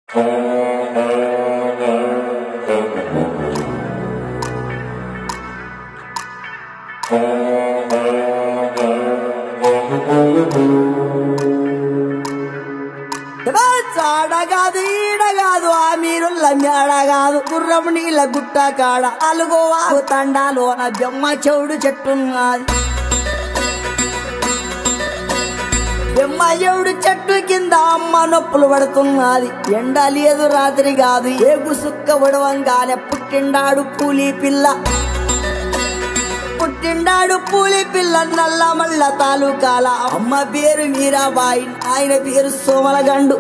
చాడగాదు ఈడగాదు ఆ మీరుల్ల మేడగాదు గుర్రం నీళ్ళ గుట్ట కాడ అలుగోవా తండాలోన బెమ్మ చెవుడు చెట్టున్నది బెమ్మ చెవుడు చెట్టు కింద అమ్మ నొప్పులు పడుతున్నది ఎండ లేదు రాత్రి కాదు ఏగు సుక్క ఉడవంగానే పుట్టిండాడు పూలి పిల్ల పుట్టిండాడు పూలి పిల్ల నల్ల మల్ల తాలూకాల అమ్మ పేరు మీరాబాయి ఆయన పేరు సోమలగండు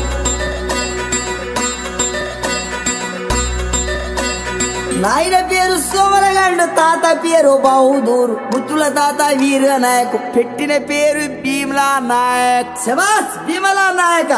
నాయన పేరు సోమలగండు తాత పేరు బహుదూరు ముత్తుల తాత వీర నాయక్ పెట్టిన పేరు భీమలా నాయక్ శబాస్ భీమలా నాయక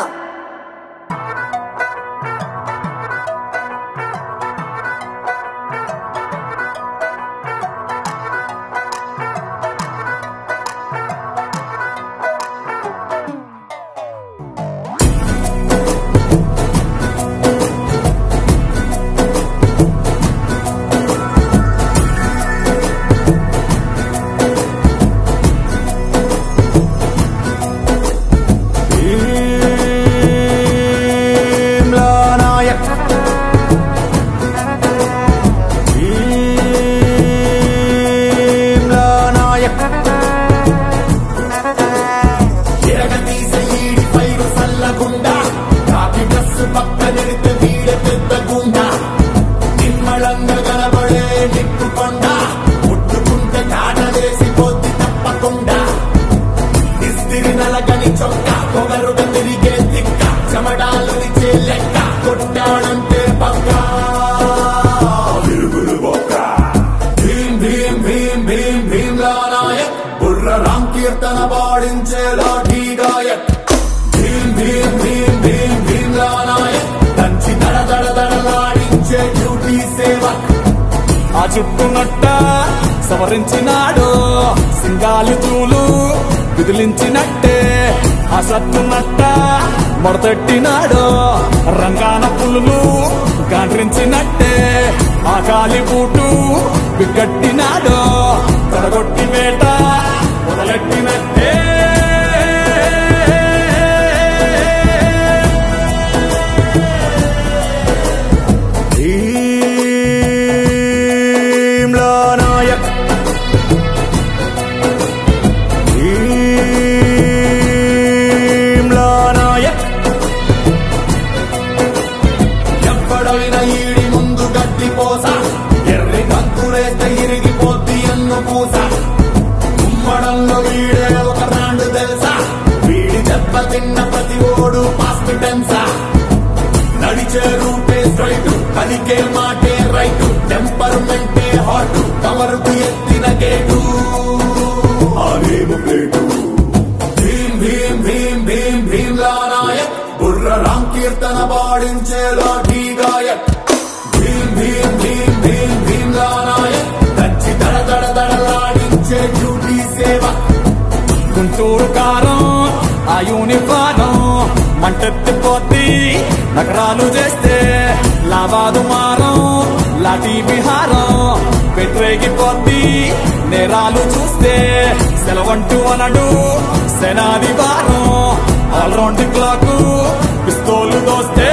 భీమ్లా నాయక్ భీమ్లా నాయక్ తిరగతీస ఈడి పైరు సల్లగుండా కాకి డ్రస్సు పక్కనెడితే వీడ పెద్ద గుండా నిమ్మళంగా కనబడే నిప్పుకొండ ముట్టుకుంటే కాట వేసి పోతి తప్పకుండా ఇస్తిరి నలగని చొక్క పొగరుగా తిరిగే తిక్క చెమడాలు నిచ్చే లెక్క కొట్టాడంటే పక్క విరుగులు బొక్క భీం భీం భీం భీం భీమ్లా నాయక్ బుర్ర రామ్ కీర్తన పాడించే లాఠీ గాయక్ భీం భీం భీం భీం భీమ్లా నాయక్ దంచి దడ దడ దడలాడించే డ్యూటీ సేవక్ ఆ చుట్టునట్ట సవరించినాడు సింగాలి తూలు విదిలించినట్టే ఆ సత్తునట్ట మొడతట్టినాడు రంగాన పులులు గాండ్రించినట్టే ఆ కాలి బూటు బిగ్గట్టినాడు తడగొట్టి వేట మొదలెట్టినట్టే భీమ్లా నాయక్ భీమ్లా నాయక్ ఎప్పుడైనా ఈడి ముందు గడ్డి పోస ఎర్రి కంకులేస్తే ఇరిగిపోద్ది ఎన్ను పూస కుమ్మడంలో వీడే ఒక రాండు తెలుసా వీడి దెబ్బ తిన్న ప్రతి ఓడు పాస్ట్ టెన్సా నడిచే రూటే స్ట్రైట్ పలికే మాటే రైట్ టెంపర్మెంటే హాట్ కవరుకు ఎత్తిన గేటు ఆగేము ప్లేటు భీం భీం భీం భీం భీమ్లా నాయక్ బుర్ర రామ్ కీర్తన పాడించే లాఠీ గాయక్ భీం భీం భీం భీం భీమ్లా నాయక్ దచ్చి దడ దడ దడలాడించే డ్యూటీ సేవ గుంటూరు కారం ఆ యూనిఫారం మంటెత్తిపోద్ది నగరాలు చేస్తే లాభాదు మారం లాఠీ విహారం పెట్టరేగిపోద్ది నేరాలు చూస్తే సెలవంటూ అనడు సెనాది వారం ఆల్రౌండ్ క్లాక్ పిస్తోలు దోస్తే